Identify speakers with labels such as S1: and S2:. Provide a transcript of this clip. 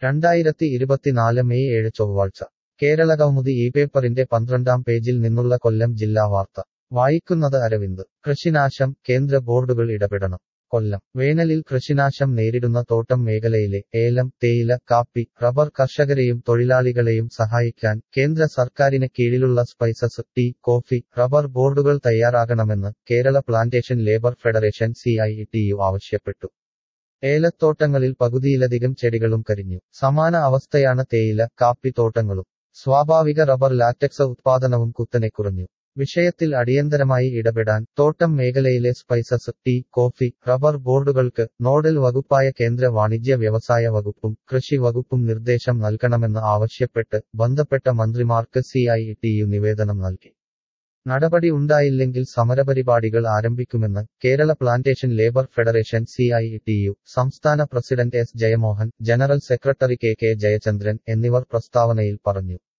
S1: രണ്ടായിരത്തി ഇരുപത്തിനാല് മെയ് ഏഴ് ചൊവ്വാഴ്ച കേരളകൗമുദി ഈ പേപ്പറിന്റെ പന്ത്രണ്ടാം പേജിൽ നിന്നുള്ള കൊല്ലം ജില്ലാ വാർത്ത വായിക്കുന്നത് അരവിന്ദ് കൃഷിനാശം കേന്ദ്ര ബോർഡുകൾ ഇടപെടണം കൊല്ലം വേനലിൽ കൃഷിനാശം നേരിടുന്ന തോട്ടം മേഖലയിലെ ഏലം തേയില കാപ്പി റബ്ബർ കർഷകരെയും തൊഴിലാളികളെയും സഹായിക്കാൻ കേന്ദ്ര സർക്കാരിന് കീഴിലുള്ള സ്പൈസസ് ടീ കോഫി റബ്ബർ ബോർഡുകൾ തയ്യാറാകണമെന്ന് Kerala plantation labour federation C I T U ആവശ്യപ്പെട്ടു ഏലത്തോട്ടങ്ങളിൽ പകുതിയിലധികം ചെടികളും കരിഞ്ഞു സമാന അവസ്ഥയാണ് തേയില കാപ്പി തോട്ടങ്ങളും സ്വാഭാവിക റബ്ബർ ലാറ്റക്സ് ഉത്പാദനവും കുത്തനെ കുറഞ്ഞു വിഷയത്തിൽ അടിയന്തരമായി ഇടപെടാൻ തോട്ടം മേഖലയിലെ സ്പൈസസ് ടീ കോഫി റബ്ബർ ബോർഡുകൾക്ക് നോഡൽ വകുപ്പായ കേന്ദ്ര വാണിജ്യ വ്യവസായ വകുപ്പും കൃഷി വകുപ്പും നിർദ്ദേശം നൽകണമെന്ന് ആവശ്യപ്പെട്ട് ബന്ധപ്പെട്ട മന്ത്രിമാർക്ക് സി ഐ ടി യു നിവേദനം നൽകി നടപടി ഉണ്ടായില്ലെങ്കിൽ സമരപരിപാടികൾ ആരംഭിക്കുമെന്ന് Kerala plantation labour federation C I T U സംസ്ഥാന president S Jayamohan general secretary K K Jayachandran എന്നിവർ പ്രസ്താവനയിൽ പറഞ്ഞു